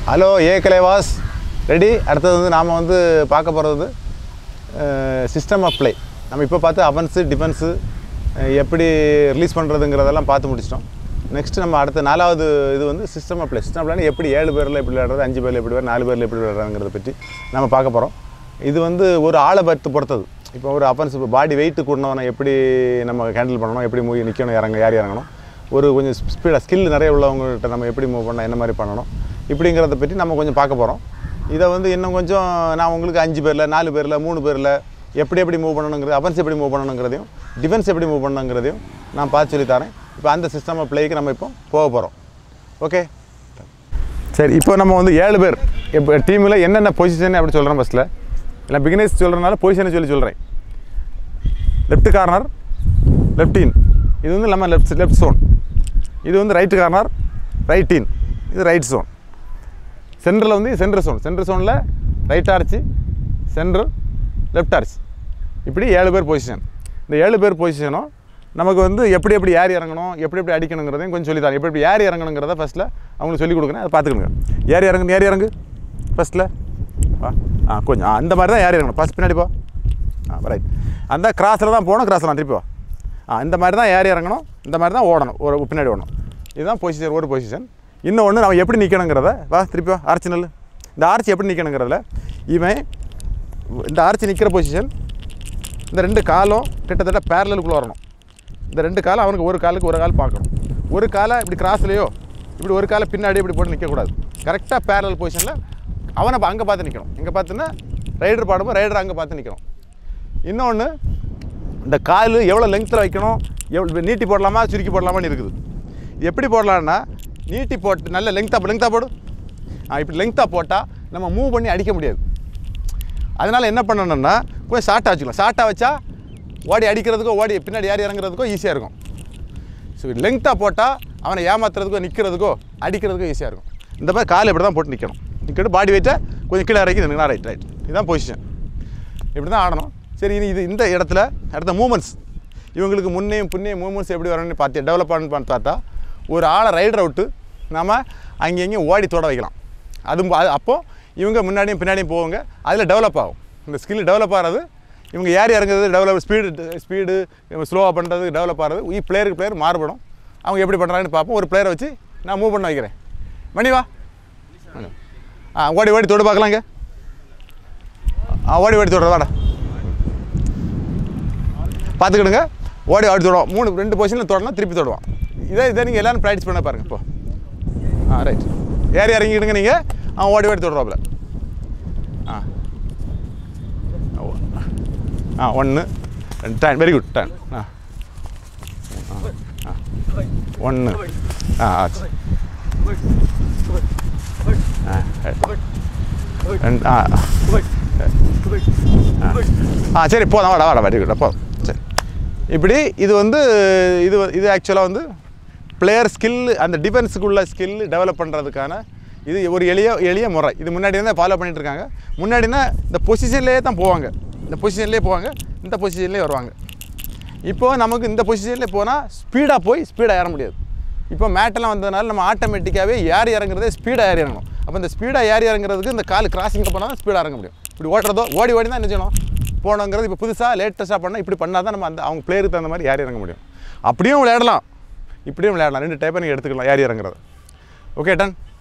hello ஏ கலைவாஸ் ready அடுத்தது வந்து நாம் வந்து பார்க்க போகிறது சிஸ்டம் ஆஃப் ப்ளே நம்ம இப்போ பார்த்து அவன்ஸு டிஃபென்ஸு எப்படி ரிலீஸ் பண்ணுறதுங்கிறதெல்லாம் பார்த்து முடிச்சிட்டோம் நெக்ஸ்ட் நம்ம அடுத்த நாலாவது இது வந்து system of play system of play எப்படி ஏழு பேரில் எப்படி விளையாடுறது அஞ்சு பேரில் எப்படி விளையாடுறது நாலு பேரில் எப்படி விளையாடுறதுங்கிறத பற்றி நம்ம பார்க்க போகிறோம் இது வந்து ஒரு ஆளை பத்து பொறுத்தது இப்போ ஒரு அஃபென்ஸ் பாடி வெயிட் கூடனவனை எப்படி நம்ம ஹேண்டில் பண்ணணும் எப்படி மூவி நிற்கணும் இறங்க யார் இறங்கணும் ஒரு கொஞ்சம் ஸ்பீடாக ஸ்கில் நிறைய உள்ளவங்கள்ட்ட நம்ம எப்படி மூவ் பண்ணால் என்ன மாதிரி பண்ணணும் இப்படிங்கிறத பற்றி நம்ம கொஞ்சம் பார்க்க போகிறோம் இதை வந்து இன்னும் கொஞ்சம் நான் உங்களுக்கு அஞ்சு பேரில் நாலு பேரில் மூணு பேரில் எப்படி எப்படி மூவ் பண்ணணுங்கிறது அஃபென்ஸ் எப்படி மூவ் பண்ணணுங்கிறதையும் டிஃபென்ஸ் எப்படி மூவ் பண்ணணுங்கிறதையும் நான் பார்த்து சொல்லி தரேன் இப்போ அந்த சிஸ்டம் பிளேக்கு நம்ம இப்போ போக போகிறோம் ஓகே சரி இப்போ நம்ம வந்து ஏழு பேர் இப்போ டீமில் என்னென்ன பொசிஷன் அப்படி சொல்கிறேன் ஃபஸ்ட்டில் இல்லை பிகினர்ஸ் சொல்கிறனால பொசிஷனை சொல்லி சொல்கிறேன் லெஃப்ட் கார்னர் லெஃப்ட் இன் இது வந்து நம்ம லெஃப்ட் லெஃப்ட் சோன் இது வந்து ரைட்டு கார்னர் ரைட் இன் இது ரைட் சோன் சென்டரில் வந்து சென்டர் சோன் சென்டர் சோனில் right arch centre left arch இப்படி ஏழு பேர் பொசிஷன் இந்த ஏழு பேர் பொசிஷனும் நமக்கு வந்து எப்படி எப்படி ஏறி இறங்கணும் எப்படி எப்படி அடிக்கணுங்கிறதையும் கொஞ்சம் சொல்லி தரேன் எப்படி எப்படி ஏறி இறங்கணுங்கிறத ஃபஸ்ட்டில் அவங்களுக்கு சொல்லிக் கொடுக்குறேன் அதை பார்த்துக்கணுங்க ஏறி இறங்கு ஏறி இறங்கு ஃபஸ்ட்டில் ஆ ஆ கொஞ்சம் ஆ அந்த மாதிரி தான் ஏறி இறங்கணும் ஃபஸ்ட் பின்னாடி போ ஆ ரைட் அந்த கிராஸில் தான் போகணும் கிராஸில் தான் திருப்பி வா ஆ இந்த மாதிரி தான் ஏறி இறங்கணும் இந்த மாதிரி தான் ஓடணும் ஒரு பின்னாடி ஓடணும் இதுதான் பொசிஷன் ஒரு பொசிஷன் இன்னொன்று நம்ம எப்படி நிற்கணுங்கிறத வா திருப்பி வா ஆர்ச்சி நெல் இந்த ஆர்ச்சி எப்படி நிற்கணுங்கிறதுல இவன் இந்த ஆர்ச்சி நிற்கிற பொசிஷன் இந்த ரெண்டு காலும் கிட்டத்தட்ட பேரலுக்குள்ளே வரணும் இந்த ரெண்டு காலம் அவனுக்கு ஒரு காலுக்கு ஒரு கால் பார்க்கணும் ஒரு காலை இப்படி கிராஸ்லேயோ இப்படி ஒரு காலை பின்னாடி இப்படி போட்டு நிற்கக்கூடாது கரெக்டாக பேரல் பொசிஷனில் அவனை அங்கே பார்த்து நிற்கணும் இங்கே பார்த்துன்னா ரைடர் பாடும்போது ரைடர் அங்கே பார்த்து நிற்கணும் இன்னொன்று இந்த கால் எவ்வளோ லெங்த்தில் வைக்கணும் எவ்வளோ நீட்டி போடலாமா சுருக்கி போடலாமான்னு இருக்குது இது எப்படி போடலான்னா நீட்டி போட்டு நல்ல லெங்க்த்தாக லெங்க்த்தாக போடு ஆ இப்படி லெங்க்த்தாக போட்டால் நம்ம மூவ் பண்ணி அடிக்க முடியாது அதனால் என்ன பண்ணணும்னா கொஞ்சம் ஷார்ட்டாக வச்சுக்கலாம் ஷார்ட்டாக வச்சா ஓடி அடிக்கிறதுக்கோ ஓடி பின்னாடி ஏறி இறங்குறதுக்கோ ஈஸியாக இருக்கும் ஸோ லெங்க்த்தாக போட்டால் அவனை ஏமாத்துறதுக்கோ நிற்கிறதுக்கோ அடிக்கிறதுக்கோ ஈஸியாக இருக்கும் இந்த மாதிரி கால் இப்படி தான் போட்டு நிற்கணும் நிற்கிட்டு பாடி வெயிட்டை கொஞ்சம் கீழே இறக்கி நிற்கணும் ரைட் ரைட் இதுதான் பொசிஷன் இப்படி தான் ஆடணும் சரி இனி இது இந்த இடத்துல அடுத்த மூமெண்ட்ஸ் இவங்களுக்கு முன்னையும் பின்னையும் மூமெண்ட்ஸ் எப்படி வரணும்னு பார்த்து டெவலப் பண்ணு பார்த்தா ஒரு ஆளை ரைடரை விட்டு நம்ம அங்கே இங்கேயும் ஓடி தொட வைக்கலாம் அது அது அப்போது இவங்க முன்னாடியும் பின்னாடியும் போவாங்க அதில் டெவலப் ஆகும் இந்த ஸ்கில் டெவலப் ஆகிறது இவங்க ஏறி இறங்குறது டெவலப் ஸ்பீடு ஸ்பீடு ஸ்லோவாக பண்ணுறது டெவலப் ஆகிறது இ பிளேயருக்கு பிளேயர் மாறுபடும் அவங்க எப்படி பண்ணுறாங்கன்னு பார்ப்போம் ஒரு பிளேயரை வச்சு நான் மூவ் பண்ண வைக்கிறேன் மணி வா ஆ ஓடி ஓடி தொடு பார்க்கலாங்க ஆ ஓடி ஓடி தொடுறது வாடா பார்த்துக்கிடுங்க ஓடி ஓடி தொடுவோம் மூணு ரெண்டு பொசிஷனில் தொடலாம் திருப்பி தொடுவான் இதே இதை நீங்கள் எல்லோரும் ப்ராக்டிஸ் பண்ண பாருங்கள் இப்போ ஆ ரைட் ஏறி இறங்கிடுங்க நீங்கள் அவன் ஓடி ஓடி தொடுறாப்புல ஆ ஆ ஒன்று ரெண்டு டேன் வெரி குட் டேன் ஆ ஒன்று ஆ ஆச்சு ஆ ரெண்டு ஆ ஆ சரி போதும் வாடா வாடா வெரி குட் போதும் சரி இப்படி இது வந்து இது இது ஆக்சுவலாக வந்து பிளேயர் ஸ்கில் அந்த டிஃபென்ஸுக்குள்ள ஸ்கில் டெவலப் பண்ணுறதுக்கான இது ஒரு எளிய எளிய முறை இது முன்னாடி தான் ஃபாலோ பண்ணிட்டு இருக்காங்க முன்னாடினா இந்த பொசிஷன்லேயே தான் போவாங்க இந்த பொசிஷன்லேயே போவாங்க இந்த பொசிஷன்லேயே வருவாங்க இப்போது நமக்கு இந்த பொசிஷன்லேயே போனால் ஸ்பீடாக போய் ஸ்பீடாக ஏற முடியாது இப்போ மேட்டெல்லாம் வந்ததுனால நம்ம ஆட்டோமேட்டிக்காகவே ஏறி இறங்குறதே ஸ்பீடாக ஏறி இறங்கணும் அப்போ இந்த ஸ்பீடாக ஏறி இறங்குறதுக்கு இந்த கால் கிராசிங் போனால் தான் ஸ்பீடாக இறங்க முடியும் இப்படி ஓட்டுறதோ ஓடி ஓடி தான் என்ன செய்யணும் போனோங்கிறது இப்போ புதுசாக லேட்டஸ்ட்டாக பண்ணால் இப்படி பண்ணால் தான் நம்ம அந்த அவங்க பிளேயருக்கு தகுந்த மாதிரி ஏறி இறங்க முடியும் அப்படியும் விளையாடலாம் இப்படியும் விளையாடலாம் ரெண்டு டைப்பை நீங்கள் எடுத்துக்கலாம் ஏறி இறங்குறது ஓகே டன்